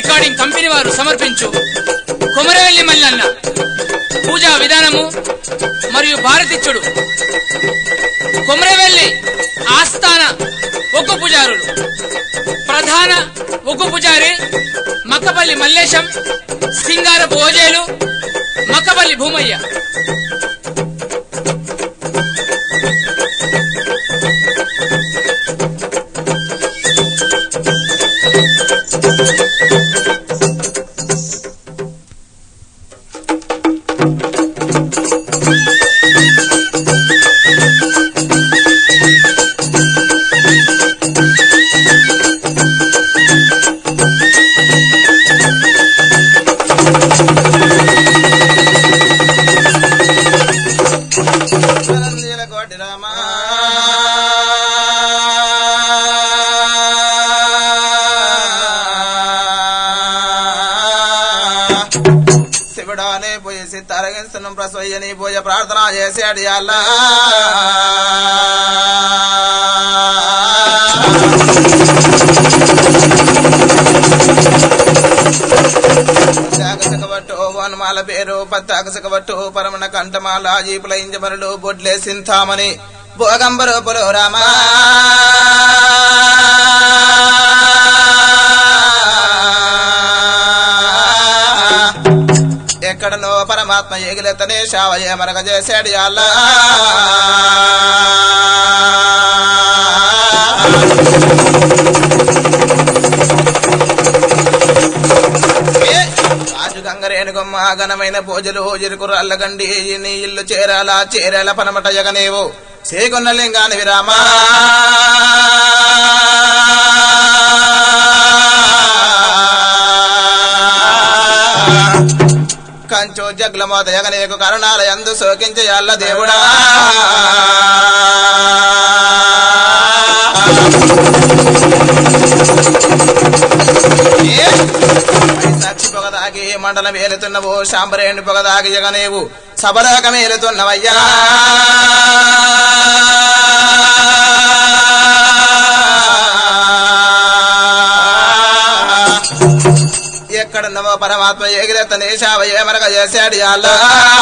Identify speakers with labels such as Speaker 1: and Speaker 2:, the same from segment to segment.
Speaker 1: Recording company వారు సమర్పించు కొమరవెల్లి మల్లన్న పూజా విధానము మరియు భారతిచ్చుడు కొమరవెల్లి ఆస్థాన ఒగ్గు పూజారులు ప్రధాన ఒగ్గు పూజారి మక్కపల్లి మల్లేశం సింగారపు ఓజేలు మక్కపల్లి భూమయ్య
Speaker 2: చిరంజీల కోటి రామ శివుడానే పోయి సిత్తారగిస్తున్నాం ప్రసవయ్యని పోయి ప్రార్థన చేసాడు అల్లా జాగసకబట్టు వనమాల పేరు పత్తాకసకబట్టు పరమణ కంఠమాల జీపుల ఇంజమరులు బొడ్లే సింతామని భోగంబరూపులు రామా ఎక్కడనో పరమాత్మ ఎగిలెత్తనే శావయ మరగ చేశాడు అల్లా రాజు గంగరేణుగమ్మ ఘనమైన పూజలు ఇరుకు అల్లగండి నీ ఇల్లు చేరాలా చేరాల పనమట జగనేవు చేకొన్న లింగాని విరామా కంచో జగ్ల మోత జగనేకు కరుణాల ఎందు శోకించే అల్ల దేవుడా సాక్షి పొగదాగి మండలం ఏలుతున్నవు శాంబరేణి పొగదాగి జగనేవు సబరాకం ఏలుతున్నవయ్యా ఎక్కడున్నవో పరమాత్మ ఎగిరెత్తనే శావయ్య మరగ చేశాడు అల్లా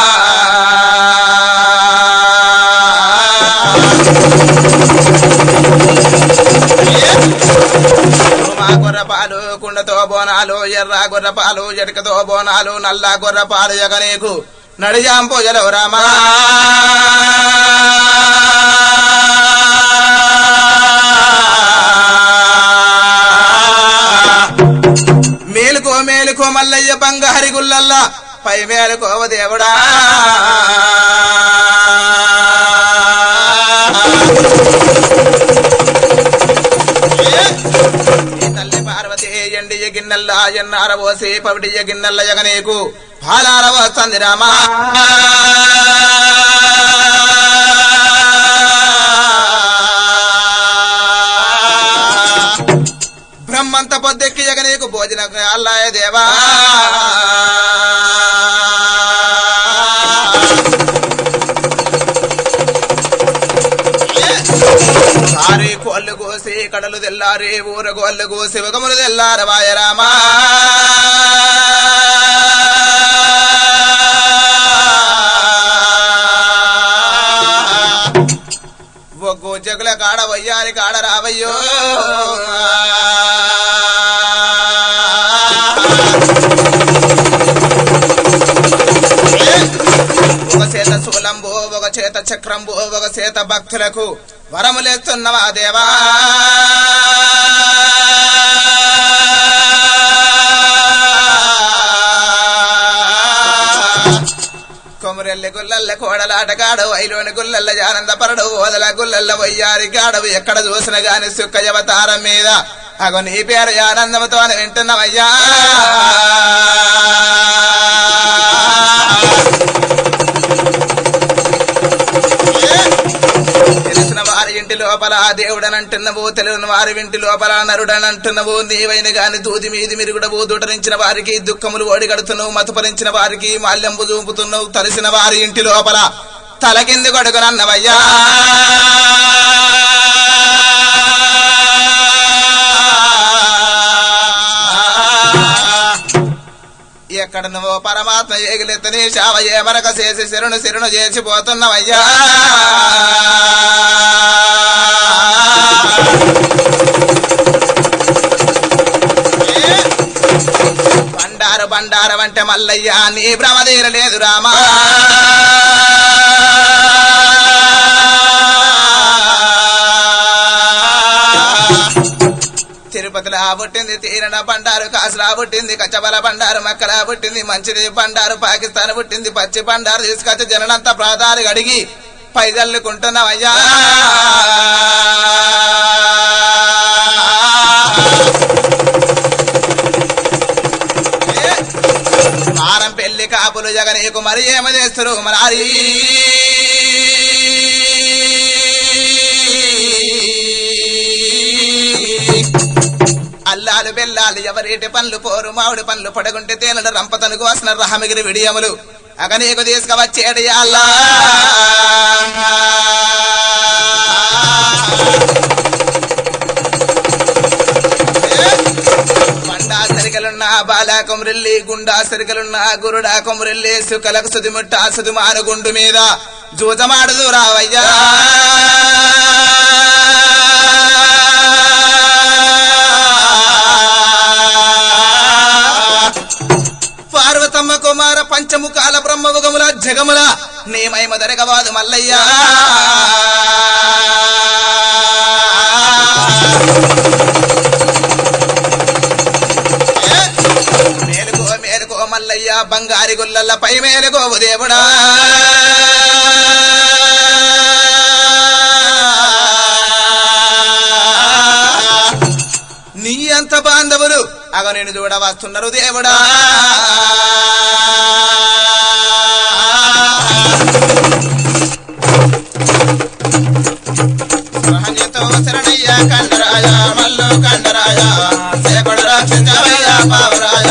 Speaker 2: మా గొర్రపాలు కుండతో బోనాలు ఎర్ర గొర్రపాలు జడకతో బోనాలు నల్ల గొర్రపాలు జగనేకు నడిజాం పూజలు రామా మేలుకో మేలుకో మల్లయ్య బంగారి గుల్లల్లా పై మేలుకోవ దేవుడా ఈ తల్లి పార్వతి ఎండియ గిన్నెల్లా ఎన్నార పోసి పవిడియ గిన్నెల్ల జగనేకు పాలార వస్తుంది రామా బ్రహ్మంత పొద్దెక్కి జగనేకు భోజన అల్లాయ దేవా సారి కోళ్ళు కోసి కడలు తెల్లారి ఊర కోళ్ళు కోసి ఉగములు తెల్లార వాయరామా ఒగ్గు జగుల కాడ వయ్యారి కాడ రావయ్యో ఒక చేత శూలంబు ఒక చేత చక్రంబు ఒక చేత భక్తులకు వరములేస్తున్నవా దేవా కొమరెల్లి గుల్లల్ల కోడలాటగాడు వైలోని గుల్లల్ల జానంద పరడు ఓదల గుల్లల్ల వయ్యారి గాడవు ఎక్కడ చూసిన గాని సుక్క అవతారం మీద అగో నీ పేరు ఆనందముతో వింటున్నవయ్యా తెలిసిన వారి ఇంటి లోపల దేవుడనంటున్నవు తెలియని వారి ఇంటి లోపల నరుడనంటున్నవు నీవైన గాని దూది మీది మిరుగుడవు దుటరించిన వారికి దుఃఖములు ఓడిగడుతున్నావు మతపరించిన వారికి మాల్యంబు చూపుతున్నావు తలిసిన వారి ఇంటి లోపల తల కింది కొడుకునన్నవయ్యా ఎక్కడ నువ్వు పరమాత్మ ఏగిలెత్తని శావ ఏమరక చేసి శిరును శిరును చేసిపోతున్నావయ్యా ఏ? బండారు బండారం అంటే మల్లయ్య నీ భ్రమ తీరలేదు రామా తిరుపతిలో పుట్టింది తీరణ బండారు కాసులా పుట్టింది కచ్చబల బండారు మక్కలా పుట్టింది మంచిది బండారు పాకిస్తాన్ పుట్టింది పచ్చి బండారు తీసుకొచ్చి జనంతా ప్రాధాలు అడిగి పైదల్లుకుంటున్నావయ్యా ఏ? వారం పెళ్లి కాపులు జగనీకు మరి ఏమి చేస్తారు మరి అల్లాలు బెల్లాలు ఎవరేటి పనులు పోరు మామిడి పనులు పడగుంటే తేనెడు రంపతను కోసిన రహమిగిరి విడియములు అగ నీకు తీసుకువచ్చేడు అల్లా బండా సరికలున్న బాలా కొమరెల్లి గుండా సరికలున్న గురుడా కొమరెల్లి సుకలకు సుదిముట్ట సుదిమాను గుండు మీద జూజమాడుదు రావయ్యా పార్వతమ్మ కుమార పంచముఖాల బ్రహ్మముఖముల జగముల నీ మహిమ దరగవాదు మల్లయ్యా మేలుకో మేలుకో మల్లయ్య బంగారి గుల్లల పై మేలుకో దేవుడా నీ అంత బాంధవులు అగ నేను చూడ వస్తున్నారు దేవుడా సహజతో శరణయ్య కండరాయ మల్లు కండరాయ సేపడు రక్షించవయ్య పావరాయ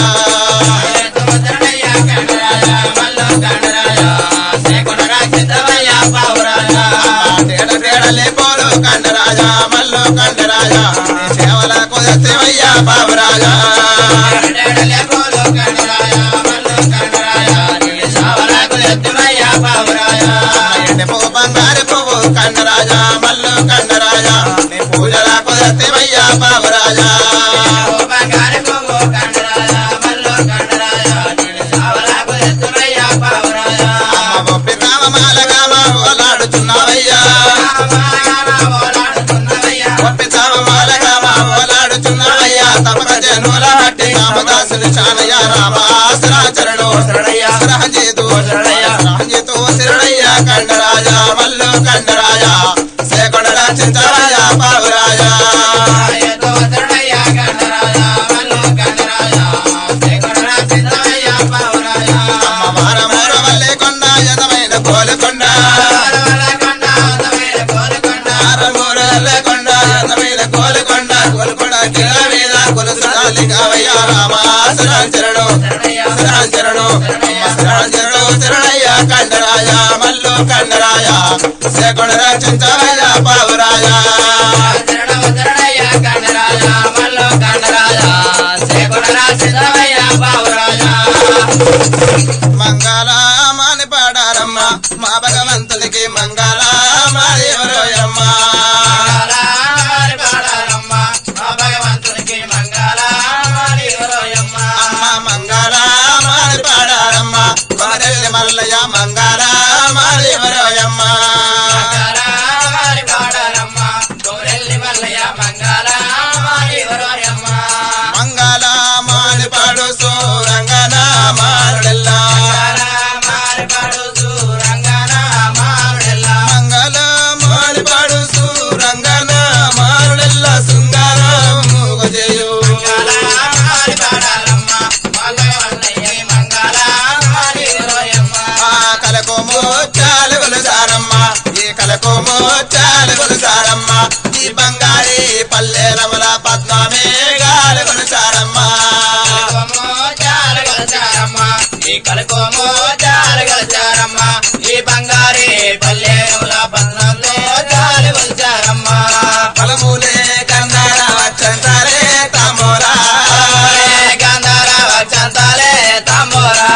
Speaker 2: తేడ తేడలే పోలు కండరాయ మల్లు కండరాయ నీ సేవల కుదర్తేవయ్య పావరాయ ఎండి పువ్వు బంగారు పువ్వు కండరాయ మల్లు కండరాయ నీ పూజల కుదర్తేవయ్య పావరాయ అమ్మ గొప్పి కామమాల కామ ఓలాడుచున్నావయ్యా గొప్పి కామమాల కామ ఓలాడుచున్నావయ్యా తపక జనుల హట్టి కామదాసులు చానయ్య రామాసరాచరణు సరహజేతు సరహజేతు శరణయ్య కండరాజ మల్లు కండరాజ శేకొండ రక్షించరాజ పావురాజ అమ్మ మారమూర వల్లే కొండ యదమైన కోలుకొండ మారమూర వల్లే కొండ యదమైన కోలుకొండ కోలుకొండ కిల మీద కొలుసుడాలి కావయ్య రామాసరాచరణు శరణు శరణు శరణయ్య కండరాజ మల్లు కండరాజ శేకొండ రక్షించరాజ పావురాజ మంగళమాని పాడారమ్మ మా భగవంతునికి మంగళమాని ఎవరోయమ్మ అమ్మ మంగళమాని పాడారమ్మ కొమరెల్లి మల్లయ్య మంగళమాని ఎవరోయమ్మ మంగళమాని పాడు సూరంగన మారుడెల్లా మంగళమాని పాడు సూరంగన మారుడెల్ల సుందర మూగజేయు ఆ కలకోమో చాలు కొలుసారమ్మ ఈ కలకోమో చాలు కొలుసారమ్మ ఈ బంగారి పల్లెలముల పద్మమే గాలు కొలుసారమ్మ
Speaker 3: ఈ కలకోమో జాలు గలచారమ్మ ఈ బంగారి పల్లెముల బంధంలో జాలు గలచారమ్మ
Speaker 2: ఫలములే కన్నార వచ్చంతరే తమోరా
Speaker 3: గంధర వచ్చంతలే తమ్మురా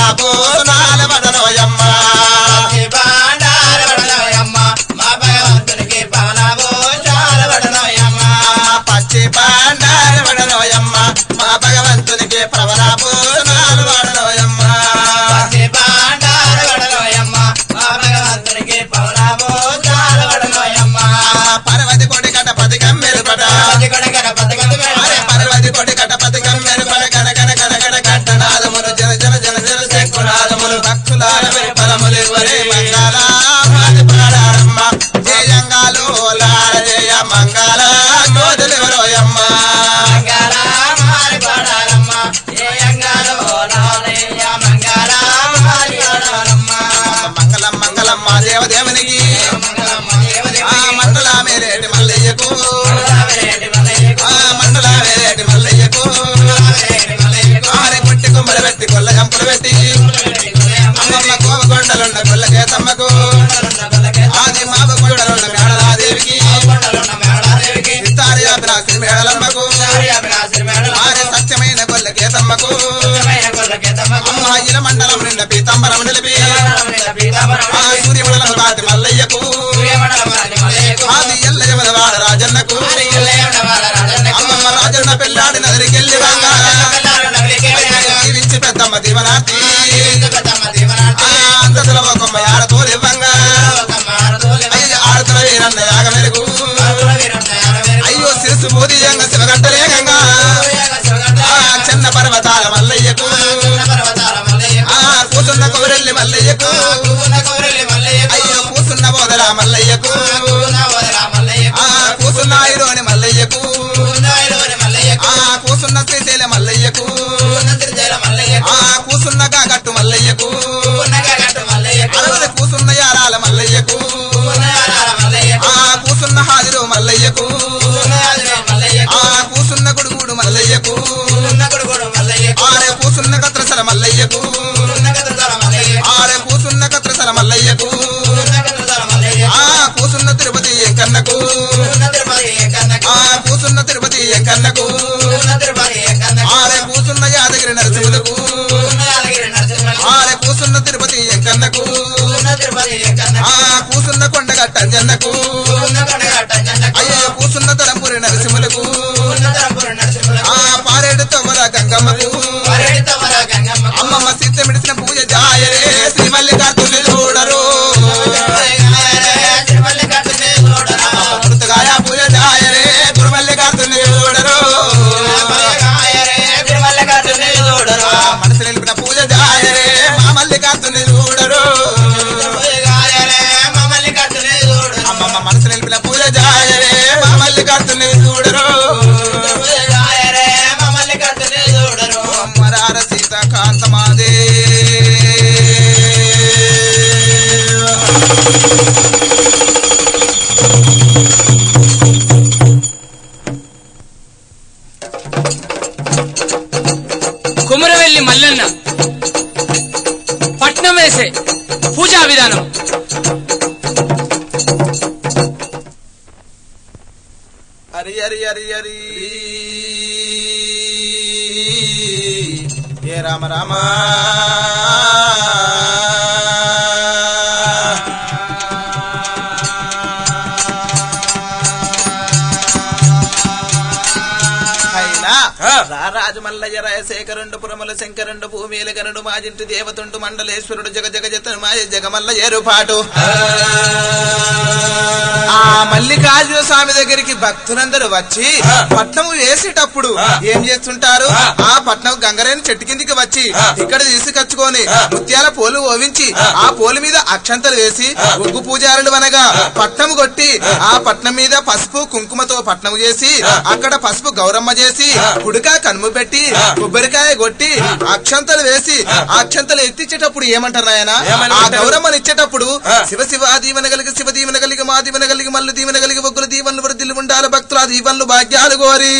Speaker 2: ప్రవరాపు నాలబడనోయమ్మ
Speaker 3: ఈ బాండార వడలోయమ్మ మా భగవంతునికి పవనము చాలు వడలోయమ్మ
Speaker 2: పచ్చి పాండారబడనోయమ్మ మా భగవంతునికి ప్రవరాపు నాలబడనోయమ్మ
Speaker 3: ఈ బాండార వడలోయమ్మ మా భగవంతునికి పవనము చాలు వడలోయమ్మ
Speaker 2: పర్వతి కొడి కటపతి కమ్మెరుపట
Speaker 3: పది కొడగడ పదకొండు
Speaker 2: అరే పర్వతి కొడి కటపతి కమ్మెరుపట కన కన కన కన కంటనాదములు జన జన జన జన శంకునాదములు భక్తులార పరములు వరే మంగళ మాది పాడారమ్మ జయంగాలు లార జయ మంగళ జ్యోతులు ఎవరోయమ్మ
Speaker 3: మంగళ మారి పాడాలమ్మ ఏ అంగాలో లాలయ్య మంగళ మారి పాడాలమ్మ
Speaker 2: మంగళం మంగళం మా దేవదేవునికి
Speaker 3: మంగళమ్మ దేవదేవి
Speaker 2: ఆ మండల మేరేటి మల్లయ్యకు
Speaker 3: మంగళావిరేటి మల్లయ్యకు
Speaker 2: ఆ మండల మేరేటి మల్లయ్యకు
Speaker 3: మంగళావిరేటి మల్లయ్యకు
Speaker 2: ఆరి కొట్టి కుమ్మలు పెట్టి కొల్ల గంపులు పెట్టి అమ్మమ్మ కోవకొండలున్న కొల్లకే తమ్మకు ఆది మావ కొండలున్న మేడలాదేవికి ఇత్తారి అభినాశి మేడలమ్మకు ఆరి సత్యమైన కొల్లకే తమ్మకు అమ్మ ఇల మండలం నిండ పీతంబరం నిలిపి ఆ సూర్యమండలం బాటి మల్లయ్యకు ఆది ఎల్లయమల వాడ రాజన్నకు అమ్మమ్మ రాజన్న పెళ్ళాడి నగరికెళ్ళి జీవించి పెద్దమ్మ దీవనాతి ఆ అంతతుల ఒకమ్మ ఆడతోలివ్వంగా అయ్య ఆడతుల వీరన్న యాగ మెరుగు అయ్యో శిరసు బోధియంగా శివగట్టలేగంగా ఆ చిన్న పర్వతాల మల్లయ్యకు ఆ కూసున్న కొబరెల్లి మల్లయ్యకు అయ్యో కూసున్న బోదల మల్లయ్యకు ఆ కూసున్న ఐరోని మల్లయ్యకు ఆ కూసున్న శ్రీశైల మల్లయ్యకు ఆ కూసున్న కాగట్టు మల్లయ్యకు అరవది కూసున్న యారాల మల్లయ్యకు ఆ కూసున్న హాజరు మల్లయ్యకు ఆ కూసున్న గుడుగుడు మల్లయ్యకు ఆరే కూసున్న కత్రసల మల్లయ్యకు ఆరే కూసున్న కత్రసల మల్లయ్యకు ఆ కూసున్న తిరుపతి ఎంకన్నకు ఆ కూసున్న తిరుపతి ఎంకన్నకు ఆరే కూసున్న యాదగిరి నరసింహులకు ఆరే కూసున్న తిరుపతి ఎంకన్నకు ఆ కూసున్న కొండగట్ట అంజన్నకు అయ్యో కూసున్న తలంపూరి నరసింహులకు ఆ పారేడు తొమ్మల గంగమ్మకు అమ్మమ్మ సీత మిడిసిన పూజ జాయరే శ్రీ మల్లికార్జుని చూడరు మృతగాయ పూజ జాయరే గురుమల్లికార్జుని చూడరు ఆ మనసు నిలిపిన పూజ జాయరే మా మల్లికార్జుని చూడరు అమ్మమ్మ మనసు నిలిపిన పూజ జాయరే మా మల్లికార్జుని చూడరు మరార సీతాకాంతమాదే
Speaker 1: కుమరవెల్లి మల్లన్న పట్నం వేసే పూజా విధానం
Speaker 2: హరి హరి హరి హరి ఏ రామ రామ అయినా రారాజు మల్లయ్య రాయశేఖరుండు పురముల శంకరుండు భూమిల గనుడు మాజింటి దేవతుండు మండలేశ్వరుడు జగ జగ జతను మాయ జగమల్ల ఏరుపాటు ఆ మల్లికార్జున స్వామి దగ్గరికి భక్తులందరూ వచ్చి పట్నం వేసేటప్పుడు ఏం చేస్తుంటారు ఆ పట్నం గంగరేని చెట్టు కిందికి వచ్చి ఇక్కడ తీసుకొచ్చుకొని ముత్యాల పోలు ఓవించి ఆ పోలు మీద అక్షంతలు వేసి ఒగ్గు పూజారులు అనగా పట్నం కొట్టి ఆ పట్నం మీద పసుపు కుంకుమతో పట్నం చేసి అక్కడ పసుపు గౌరమ్మ చేసి కుడికా కనుము పెట్టి కొబ్బరికాయ కొట్టి అక్షంతలు వేసి ఆ అక్షంతలు ఎత్తిచ్చేటప్పుడు ఏమంటారు నాయన ఆ గౌరమ్మని ఇచ్చేటప్పుడు శివ శివ దీవెన కలిగి శివ దీవెన కలిగి మా దీవెన కలిగి మల్లు దీవెన కలిగి ఒగ్గులు దీవెనలు వృద్ధిలు ఉండాలి భక్తుల దీవెనలు భాగ్యాలు కోరి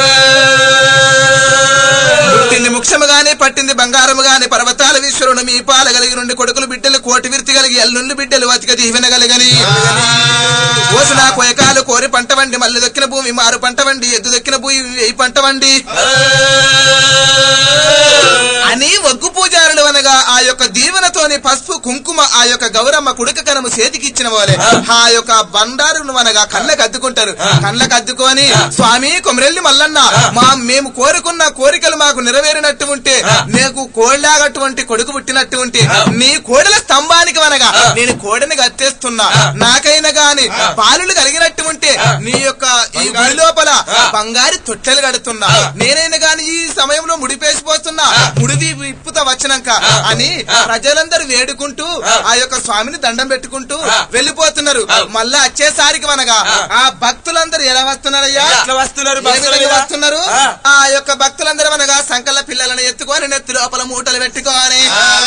Speaker 2: పుట్టింది ముక్షము గాని పట్టింది బంగారము గాని పర్వతాల విశ్వరుడు మీ పాల కలిగి నుండి కొడుకులు బిడ్డలు కోటి విర్తి కలిగి ఎల్లుండి బిడ్డలు అతిక దీవెన కలిగని కోసిన కొయకాలు కోరి పంట వండి మళ్ళీ దొక్కిన భూమి మారు పంట వండి ఎద్దు దొక్కిన భూమి వెయ్యి పంట వండి అని ఒగ్గు పూజారులు అనగా ఆ యొక్క దీవెనతోని పసుపు కుంకుమ ఆ యొక్క గౌరమ్మ కుడుక కనము చేతికి ఇచ్చిన వాళ్ళే ఆ యొక్క బండారును అనగా కళ్ళకు అద్దుకుంటారు కళ్ళకు అద్దుకొని స్వామి కొమరెల్లి మల్లన్న మా మేము కోరుకున్న కోరికలు మాకు నెరవేరినట్టు ఉంటే నీకు కోళ్ళాగటువంటి కొడుకు పుట్టినట్టు ఉంటే నీ కోడల స్తంభానికి అనగా నేను కోడని గత్తేస్తున్నా నాకైనా గాని పాలులు కలిగినట్టు ఉంటే నీ యొక్క ఈ గుడి లోపల బంగారు తొట్టెలు కడుతున్నా నేనైనా గాని ఈ సమయంలో ముడిపేసిపోతున్నా ముడివి విప్పుత వచ్చినాక అని ప్రజలందరూ వేడుకుంటూ ఆ యొక్క స్వామిని దండం పెట్టుకుంటూ వెళ్ళిపోతున్నారు మళ్ళా వచ్చేసరికి అనగా ఆ భక్తులందరూ ఎలా వస్తున్నారయ్యా
Speaker 4: ఎట్లా వస్తున్నారు
Speaker 2: ఏ
Speaker 4: బస్సుల
Speaker 2: విధంగా
Speaker 4: మీద?
Speaker 2: వస్తున్నారు
Speaker 4: ఆ.
Speaker 2: ఆ యొక్క భక్తులందరూ అనగా సంకల పిల్లలను ఎత్తుకొని నెత్తి లోపల మూటలు పెట్టుకొని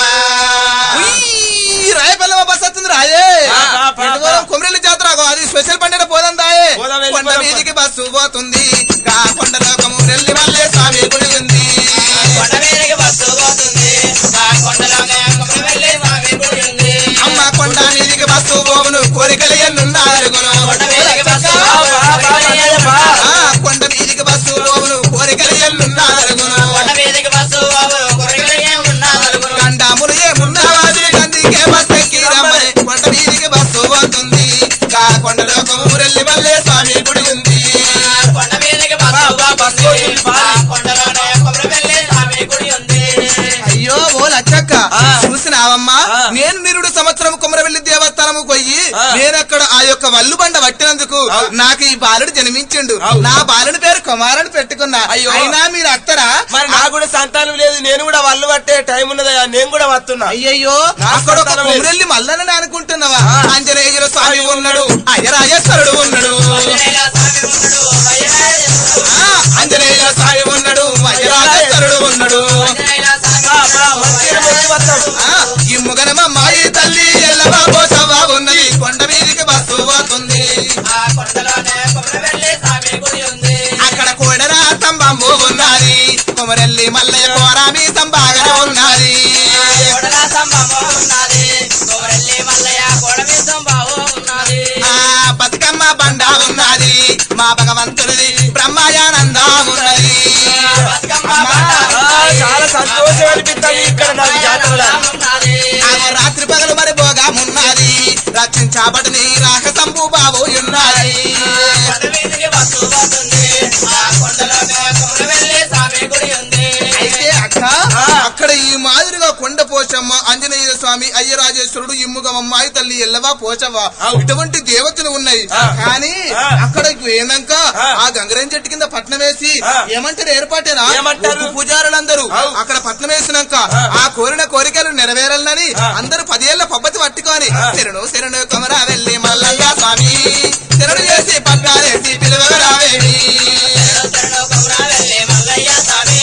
Speaker 2: ఉయ్, రాయపల్లె బస్ వస్తుంది రాయే
Speaker 4: ఆ, పా, పా,
Speaker 2: ఎటువరం
Speaker 4: పా.
Speaker 2: కొమరెల్లి జాతర ఆగో, అది స్పెషల్ పండుగ పోదాం దాయే
Speaker 4: పోదాం, వెళ్ళి
Speaker 2: కొండ
Speaker 4: పోదాం,
Speaker 2: మీదికి బస్సు పోతుంది కా కొండలో కొమరెల్లి మల్లె స్వామి గుడి ఉంది
Speaker 3: కొండ మీదకి బస్సు పోతుంది ఆ కొండలోనే కొమరవెల్లి స్వామి గుడి ఉంది
Speaker 2: అమ్మ కొండ మీదికి బస్సు పోవును కోరికలు ఎన్నున్నారు
Speaker 3: కొండ మీదకి బస్సు
Speaker 4: బా, బా, బా, బా.
Speaker 2: కొండ మీదికి బస్సు పోవును కోరికలు ఎన్నున్నారు
Speaker 3: కొండ మీదకి బస్సు పోవును కొరగలిగే ఉన్నా నలుగురు
Speaker 2: గండాములు ఏమున్నావాది గందికే బస్ ఎక్కి రమ్మని కొండ మీదికి బస్సు పోతుంది కా కొండలో కొమరెల్లి మల్లె స్వామి గుడి ఉంది
Speaker 3: కొండ మీదకి బస్సు
Speaker 4: బా, బా, బస్సు
Speaker 3: పోతుంది
Speaker 4: పోతుంది, బా.
Speaker 3: ఆ కొండలోనే కొమరవెల్లి స్వామి గుడి ఉంది
Speaker 2: అయ్యో ఓ లచ్చక్క
Speaker 4: ఆ.
Speaker 2: చూసినావమ్మా
Speaker 4: ఆ.
Speaker 2: నేను నిరుడు సంవత్సరం కుమరవెల్లి దేవస్థానము పోయి
Speaker 4: ఆ.
Speaker 2: నేనక్కడ ఆ యొక్క వల్లు బండ పట్టినందుకు
Speaker 4: ఆ.
Speaker 2: నాకు ఈ బాలుడు జన్మించిండు
Speaker 4: అవు.
Speaker 2: నా బాలుడి పేరు కుమారుని పెట్టుకున్నా
Speaker 4: అయ్యో.
Speaker 2: అయినా మీరు అత్తరా
Speaker 4: మరి నాకు కూడా సంతానం లేదు నేను కూడా వల్లు పట్టే టైం ఉన్నదయ్యా నేను కూడా వస్తున్నా
Speaker 2: అయ్యయ్యో
Speaker 4: నా
Speaker 2: అక్కడ ఒక
Speaker 4: సంతానం లేదు.
Speaker 2: కుమరెల్లి మల్లనని అనుకుంటున్నావా
Speaker 4: ఆ.
Speaker 2: ఆంజనేయుల స్వామి ఉన్నాడు అయ్యరాజేశ్వరుడు ఉన్నాడు
Speaker 3: ఆంజనేయ స్వామి ఉన్నాడు వయ్యరాజేశ్వరుడు
Speaker 2: ఆ, ఆంజనేయుల స్వామి ఉన్నాడు అయ్యరాజేశ్వరుడు ఉన్నాడు
Speaker 3: ఆంజనేయ స్వామి
Speaker 4: బా, బా, మంచిగా వచ్చి వస్తాం.
Speaker 2: ఆ, ఈ ముగనమ్మాయి తల్లి ఎల్లవా పోసవా ఉన్నది కొండ మీదికి బస్సు పోతుంది
Speaker 3: ఆ కొండలోనే కొమరవెల్లి స్వామి గుడి ఉంది
Speaker 2: అక్కడ కోడరా స్తంభంబు ఉన్నది కొమరెల్లి మల్లయ్య కోరామి సంబాగన ఉన్నది
Speaker 3: కోడల సంభవం ఉన్నది కొమరల్లి మల్లయ్య కోడమి సంభవం ఉన్నది
Speaker 2: ఆ బతుకమ్మ బండ ఉన్నది మా భగవంతుడిది బ్రహ్మయానందం ఉన్నది
Speaker 3: బతుకమ్మ
Speaker 2: అమ్మా.
Speaker 3: పండ
Speaker 4: ఆ, చాలా సంతోషం అనిపిస్తుంది ఇక్కడ నాకు జాతరలో
Speaker 3: ఉన్నది
Speaker 2: ఆమె రాత్రి పగలు మరి భోగమున్నది రక్షించబడిని రాకసంబు బాబు ఉన్నది
Speaker 3: కొండ మీదకి బస్సు పోతుంది ఆ కొండలోనే కొమరవెల్లి స్వామి గుడి ఉంది
Speaker 2: అయితే అక్క అక్కడ ఈ మాదిరిగా కొండ పోచమ్మ ఆంజనేయ స్వామి అయ్యరాజేశ్వరుడు ఇమ్ముగమ్మాయి తల్లి ఎల్లవా పోచవ్వ
Speaker 4: అవు.
Speaker 2: ఇటువంటి దేవతలు ఉన్నాయి
Speaker 4: ఆ.
Speaker 2: కానీ
Speaker 4: ఆ.
Speaker 2: అక్కడ పోయినాక
Speaker 4: ఆ.
Speaker 2: ఆ గంగరేం చెట్టు కింద పట్నం వేసి
Speaker 4: ఆ.
Speaker 2: ఏమంటారు ఏర్పాటేనా
Speaker 4: ఏమంటారు?
Speaker 2: ఒక్క పూజారులందరూ
Speaker 4: అవు.
Speaker 2: అక్కడ పట్నం వేసినాక
Speaker 4: ఆ.
Speaker 2: ఆ కోరిన కోరికలు నెరవేరాలని
Speaker 4: ఆ.
Speaker 2: అందరూ పదేళ్ల పబ్బతి పట్టుకొని
Speaker 4: ఆ.
Speaker 2: శరణు శరణు కొమరా వెళ్ళి మల్లంగా స్వామి శరణు చేసి పట్టాలేసి పిలువరావేమి
Speaker 3: శరణు కొమరవెల్లి మల్లయ్య స్వామి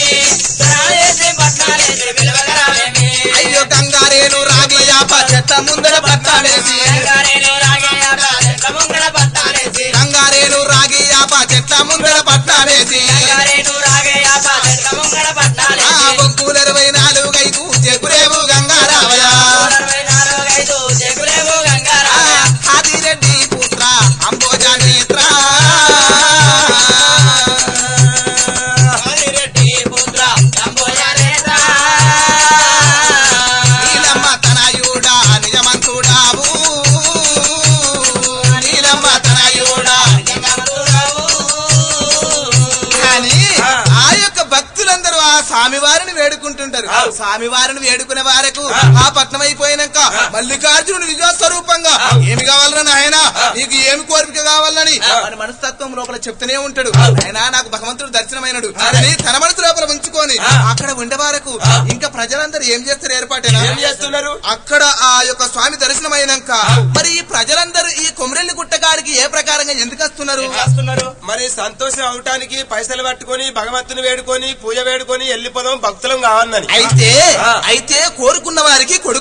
Speaker 3: శరణేసి పట్నాలేసి పిలవగరావేమి
Speaker 2: అయ్యో గంగారేను రాగయ్యాప చెట్ట ముందర పట్టాలేసి
Speaker 3: గంగారేను రాగయ్య చెట్ల ముంగడ పట్టాలేసి
Speaker 2: గంగారేను రాగయ్యాప చెట్ల ముందర పట్టాలేసి
Speaker 3: గంగారేను రాగయ్య చెట్ల ముంగడ
Speaker 2: ఆ
Speaker 3: పట్టాలేసి
Speaker 2: బొక్కులు ఇరవై నాలుగు ఐదు చెకురేవు గంగారావయ
Speaker 3: అరవై నాలుగు ఐదు చెగులేవు
Speaker 2: ఆ,
Speaker 3: గంగారాయ
Speaker 2: ఆదిరెడ్డి పుత్ర అంబోజ నేత్ర
Speaker 3: ఆదిరెడ్డి పుత్ర దంబోజనేత
Speaker 2: నీలమ్మ తనయుడా నిజమంతుడావు నీలమ్మ తనయుడా కానీ
Speaker 4: ఆ.
Speaker 2: ఆ యొక్క భక్తులందరూ ఆ స్వామివారిని వేడుకుంటుంటారు
Speaker 4: ఆ.
Speaker 2: స్వామివారిని వేడుకునే వారకు
Speaker 4: ఆ.
Speaker 2: ఆ పట్నం అయిపోయినాక
Speaker 4: ఆ.
Speaker 2: మల్లికార్జునుడు విజయ స్వరూపంగా
Speaker 4: ఆ.
Speaker 2: ఏమి కావాలరా నాయన
Speaker 4: ఆ.
Speaker 2: నీకు ఏమి కోరిక కావాలని
Speaker 4: ఆ.
Speaker 2: మన మనస్తత్వం లోపల చెప్తూనే ఉంటాడు
Speaker 4: ఆ.
Speaker 2: ఆయన నాకు భగవంతుడు దర్శనమైనడు
Speaker 4: ఆ.
Speaker 2: అని తన మనసు లోపల ఉంచుకొని
Speaker 4: ఆ.
Speaker 2: అక్కడ ఉండే వారకు
Speaker 4: ఆ.
Speaker 2: ఇంకా ప్రజలందరూ ఏం చేస్తారు ఏర్పాటేనా
Speaker 4: ఏం చేస్తున్నారు
Speaker 2: అక్కడ ఆ యొక్క స్వామి దర్శనమైనాక మరి ఈ ప్రజలందరూ ఈ కొమరెల్లి గుట్టకాడికి ఏ ప్రకారంగా ఎందుకు వస్తున్నారు
Speaker 4: చేస్తున్నారు మరి సంతోషం అవటానికి పైసలు పట్టుకొని భగవంతుని వేడుకొని పూజ వేడుకొని వెళ్ళిపోదాం భక్తులం కావాలని
Speaker 2: అయితే
Speaker 4: ఆ.
Speaker 2: అయితే కోరుకున్న వారికి కొడుకులను ఇచ్చిన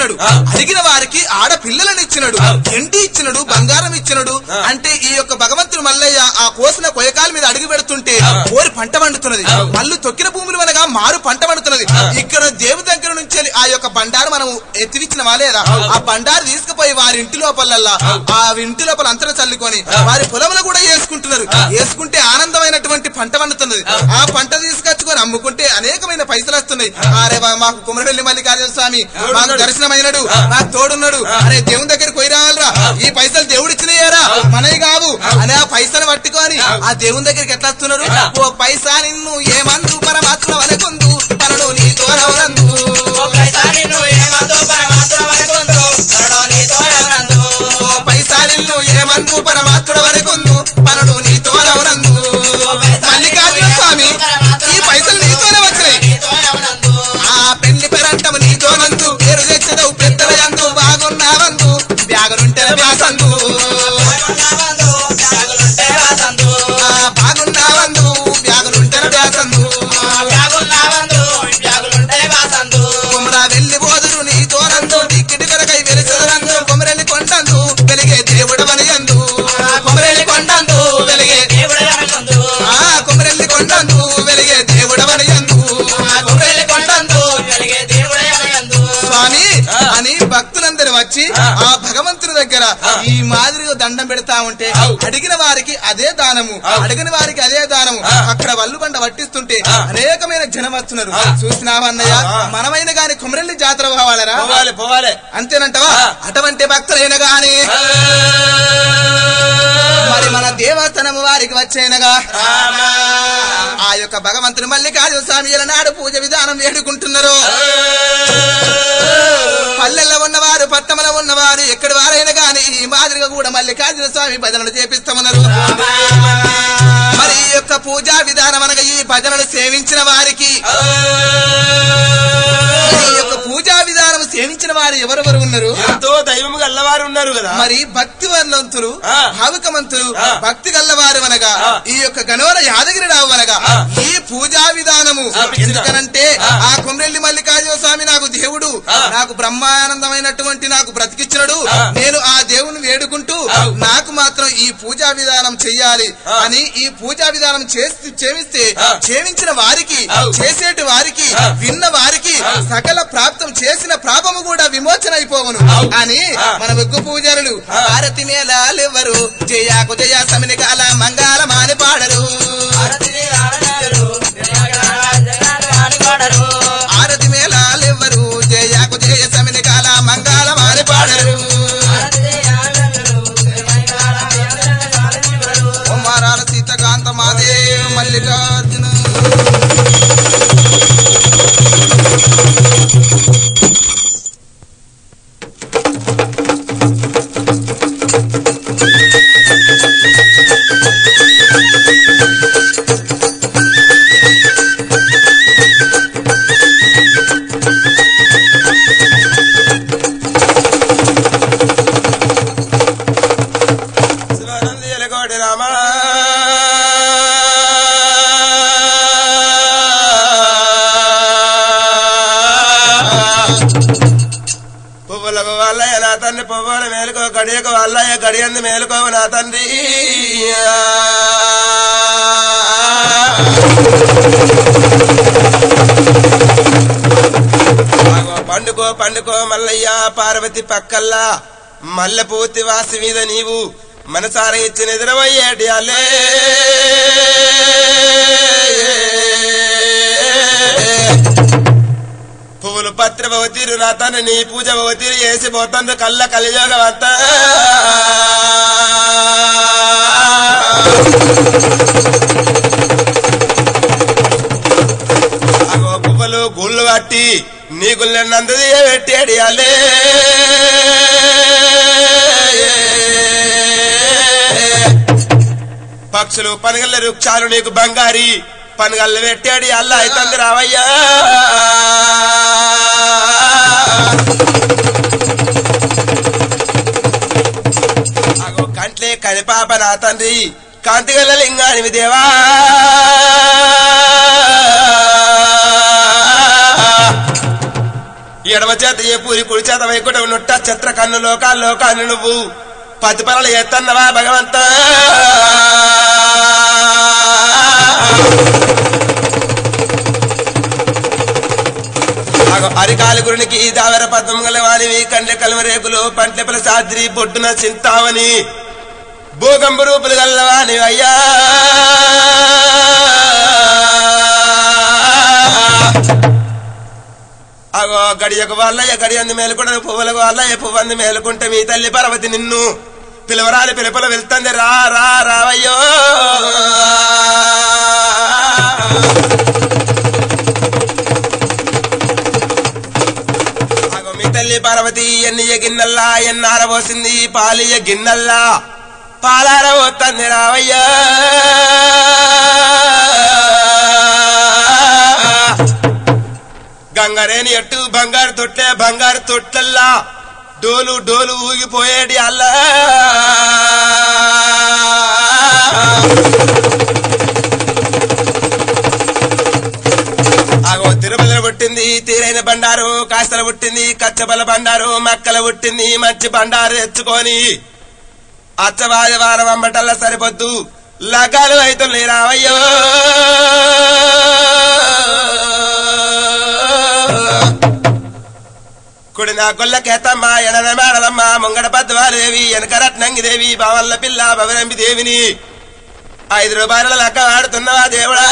Speaker 2: ఇచ్చినడు
Speaker 4: ఆ.
Speaker 2: అడిగిన వారికి ఆడపిల్లలను ఇచ్చినడు ఎండి ఇచ్చినడు బంగారం ఇచ్చినడు
Speaker 4: ఆ.
Speaker 2: అంటే ఈ యొక్క భగవంతుడు మల్లయ్య ఆ కోసిన కొయకాల మీద అడుగు పెడుతుంటే ఓరి పంట పండుతున్నది మళ్ళీ తొక్కిన భూములు అనగా మారు పంట పండుతున్నది ఇక్కడ దేవు దగ్గర నుంచి వెళ్ళి ఆ యొక్క బండారు మనం ఎత్తివిచ్చిన వాలేదా ఆ బండారు తీసుకుపోయి వారి ఇంటి లోపలల్లా ఆ ఇంటి లోపల అంతరం చల్లుకొని వారి పొలంలో కూడా వేసుకుంటున్నారు వేసుకుంటే ఆనందమైనటువంటి పంట పండుతున్నది ఆ పంట తీసుకొచ్చుకొని అమ్ముకుంటే అనేకమైన పైసలు వస్తున్నాయి అరే వా- మాకు కుమరవెల్లి మల్లికార్జున స్వామి మాకు దర్శనమైనడు నాకు తోడున్నాడు అరే దేవుని దగ్గరికి పోయి రావాలరా ఈ పైసలు దేవుడు ఇచ్చినయ్యారా మనవి కావు అని ఆ పైసలు పట్టుకొని ఆ దేవుని దగ్గరికి ఎట్లా వస్తున్నారు ఓ పైసా నిన్ను ఏమందు పరమాత్మ వనకుందు తనను నీతో రవనందు
Speaker 3: పైసా నిన్ను ఏమందు పరమాత్మ వరకుందు కరుణో నీతో ఎవరందు
Speaker 2: ఓ పైసా నిన్ను ఏమందు పరమాత్మ వనకుందు తనను నీతో రవనందు మల్లికార్జున స్వామి ఈ పైసలు నీతోనే వచ్చినాయి
Speaker 3: నీతో ఎవరందు
Speaker 2: ఆ పెళ్లి పెరంటము నీతోనందు పేరు తెచ్చదవు పెద్దల యందు బాగున్నావందు బ్యాగులుంటే వ్యాసందు
Speaker 3: బాగున్నావందు బ్యాగులుంటే వాసందు
Speaker 2: ఆ బాగున్నావందు బ్యాగులుంటే వ్యాసందు
Speaker 3: బ్యాగున్నావందు బ్యాగులుంటే వాసందు
Speaker 2: కుమరా వెళ్ళి పోదురు నీతోనందు దిక్కిటి కొరకై వెలిసరందు కొమరెల్లి కొండందు వెలిగే దేవుడవని అందు కొమరెల్లి కొండందు వెలిగే
Speaker 3: దేవుడు ఎవరందు
Speaker 2: ఆ కొమరెల్లి కొండందు వెలిగే దేవుడవని అందు
Speaker 3: కొమ్రెల్లి కొండందు వెలిగే దేవుడు ఎవరందు
Speaker 2: స్వామి అని భక్తులందరూ వచ్చి ఆ భగవంతుని దగ్గర ఈ మాదిరిగా దండం పెడతా ఉంటే అడిగిన వారికి అదే దానము అడిగిన వారికి అదే దానము అక్కడ వల్లు బండ పట్టిస్తుంటే అనేకమైన జనం వస్తున్నారు చూసినావన్నయ్య మనమైన గాని కుమరెల్లి జాతర కావాలరా
Speaker 4: పోవాలి పోవాలి
Speaker 2: అంతేనంటవా అటువంటి భక్తులైన గాని మరి మన దేవస్థానము వారికి వచ్చేనగా ఆ యొక్క భగవంతుని మల్లికార్జున స్వామి నాడు పూజ విధానం వేడుకుంటున్నారు పల్లెల్లో ఉన్నవారు పట్టణంలో ఉన్నవారు ఎక్కడి వారైనా గాని ఈ మాదిరిగా కూడా మల్లికార్జున స్వామి భజనలు చేపిస్తామన్నారు మరి ఈ యొక్క పూజా విధానం అనగా ఈ భజనలు సేవించిన వారికి మరి ఈ యొక్క పూజా విధానం సేవించిన వారు ఎవరెవరు ఉన్నారు
Speaker 4: ఎంతో దైవం గల్లవారు ఉన్నారు కదా
Speaker 2: మరి భక్తి వర్ణవంతులు
Speaker 4: ఆ.
Speaker 2: భావికమంతులు
Speaker 4: ఆ.
Speaker 2: భక్తి గల్లవారు అనగా
Speaker 4: ఆ.
Speaker 2: ఈ యొక్క గణోర యాదగిరి రావు అనగా
Speaker 4: ఆ.
Speaker 2: ఈ పూజా విధానము
Speaker 4: ఆ, పిచ్చిన.
Speaker 2: ఎందుకనంటే
Speaker 4: ఆ.
Speaker 2: ఆ కొమ్రెల్లి మల్లికార్జున స్వామి నాకు దేవుడు
Speaker 4: ఆ.
Speaker 2: నాకు బ్రహ్మానందమైనటువంటి నాకు బ్రతికిచ్చినడు
Speaker 4: ఆ.
Speaker 2: నేను ఆ దేవుని వేడుకుంటూ
Speaker 4: ఆ.
Speaker 2: నాకు మాత్రం ఈ పూజా విధానం చెయ్యాలి
Speaker 4: ఆ.
Speaker 2: అని ఈ పూజా విధానం చేసి చేవిస్తే
Speaker 4: ఆ.
Speaker 2: చేవించిన వారికి
Speaker 4: ఆ.
Speaker 2: చేసేటి వారికి
Speaker 4: ఆ.
Speaker 2: విన్న వారికి
Speaker 4: ఆ.
Speaker 2: సకల ప్రాప్తం చేసిన పాపము కూడా విమోచన అయిపోవను
Speaker 4: అవు.
Speaker 2: అని
Speaker 4: ఆ.
Speaker 2: మన వెగ్గు పూజారులు
Speaker 4: ఆ.
Speaker 2: భారతి మేళాలెవ్వరు జయాకు జయ సమిని కాల మంగాళ మాని పాడరు
Speaker 3: భారతిని ఆడనారు జగన్నాథ పాడరు
Speaker 2: ఆరతి మేళాలెవ్వరు జయాకు జయ సమిని కాల మంగాళ మాని పాడరు
Speaker 3: భారతిని ఆడనారు
Speaker 2: కుమారాల సీతకాంత మాదేవ్ మల్లికార్జున
Speaker 4: శివానంది ఎలగోడి రామా పువ్వులకు వల్లయ్య నా తండ్రి పువ్వుల మేలుకో గడియకు వల్లయ్య గడియంది మేలుకో నా తండ్రి ఆగో పండుకో పండుకో మల్లయ్య పార్వతి పక్కల్లా మల్లె పూర్తి వాసి మీద నీవు మనసార ఇచ్చిన ఎదురవయ్యేటి అలే పువ్వులు పత్ర భవతీరు నా తను నీ పూజ భవతీరు చేసి పోతాను కళ్ళ కలియోగమంతా అగో పువ్వులు గుళ్ళు కట్టి నీ గుళ్ళన్నంతది పెట్టాడు అలే పక్షులు పనగళ్ళ వృక్షాలు నీకు బంగారి పనగళ్ళు పెట్టాడు అల్లా అయితంది రావయ్యా అగో కంట్లే కనిపాప నా తండ్రి కాంతిగల లింగానివి దేవా ఎడమ చేత ఏ పూరి కుడి చేత వైకుంఠం నుట్ట చిత్ర కన్ను లోకాలు లోకాన్ని నువ్వు పతి పనులు ఎత్తన్నవా భగవంత అరికాలి గురునికి దావర పద్మం గల వానివి కండ్ల కలమ రేకులు పంటెపల సాద్రి బొట్టున చింతామని భూగంబ రూపులు గల్లవాని అయ్యా అగో గడియకు వాళ్ళయ్య గడియంది మేలుకుంటే పువ్వులకు వాళ్ళయ్య పువ్వంది మేలుకుంటే మీ తల్లి పర్వతి నిన్ను పిలవరాలి పిలుపుల వెళ్తుంది రా రా రావయ్యో అగో మీ తల్లి పార్వతి ఎన్ని గిన్నెల్లా ఎన్నారబోసింది పాలియ గిన్నెల్లా పాలారబోతుంది రావయ్యా గంగరేని ఎట్టు బంగారు తొట్లే బంగారు తొట్లల్లా డోలు డోలు ఊగిపోయేటి అల్లా ఆగో తిరుమల పుట్టింది తీరైన బండారు కాస్తల పుట్టింది కచ్చబల బండారు మక్కల పుట్టింది మంచి బండారు తెచ్చుకొని అచ్చవాది వారం అమ్మటల్లా సరిపోద్దు లగాలు అవుతున్నాయి రావయ్యో కుడి నా గొల్ల కేతమ్మ ఎడన మేడలమ్మ ముంగడ పద్మాదేవి వెనక రత్నంగిదేవి బావల్ల పిల్ల బవరంబి దేవిని ఐదు రూపాయల లెక్క ఆడుతున్నవా దేవుడా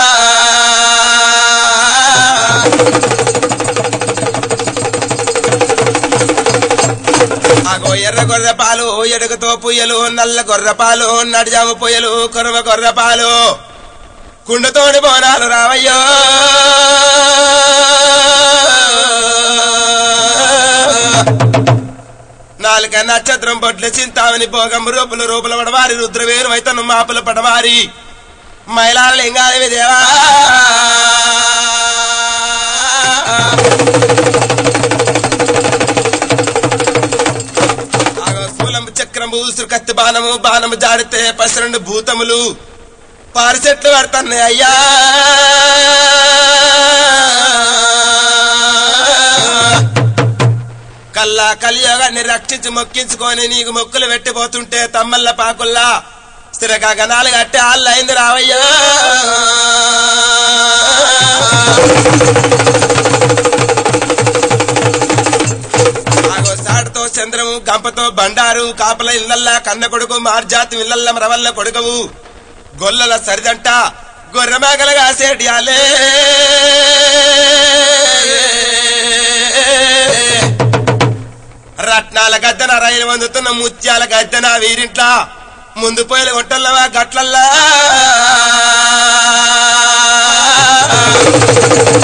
Speaker 4: ఆగో ఎర్ర గొర్రె పాలు ఎడుగుతో పుయ్యలు నల్ల గొర్రె పాలు నడిజావు పుయ్యలు కొరవ గొర్రె పాలు కుండతోని బోనాలు రావయ్యో నాలుక నక్షత్రం బొడ్ల చింతామని భోగం రూపులు రూపుల పడవారి రుద్రవేరు వైతను మాపుల పడవారి మైలాల లింగాలవి దేవా ఆగో స్థూలము చక్రము కత్తి బాణము బాణము జాడితే పసిరెండు భూతములు పారిచెట్లు పడుతున్నాయి అయ్యా కల్లా కలియోగాన్ని రక్షించి మొక్కించుకొని నీకు మొక్కులు పెట్టిపోతుంటే తమ్మల్ల పాకుల్లా స్థిరగా గనాలు కట్టి ఆళ్ళు అయింది రావయ్యా ఆగో సాటుతో చంద్రము గంపతో బండారు కాపల ఇళ్ళల్లా కన్న కొడుకు మార్జాతి ఇళ్ళల్ల రవల్ల కొడుకవు గొల్లల సరిదంట గొర్రెమేకలు కాసేటి ఆలే రత్నాల గద్దన రైలు వందుతున్న ముత్యాల గద్దన వీరింట్లా ముందు పోయిన గుంటల్లవా గట్లల్లా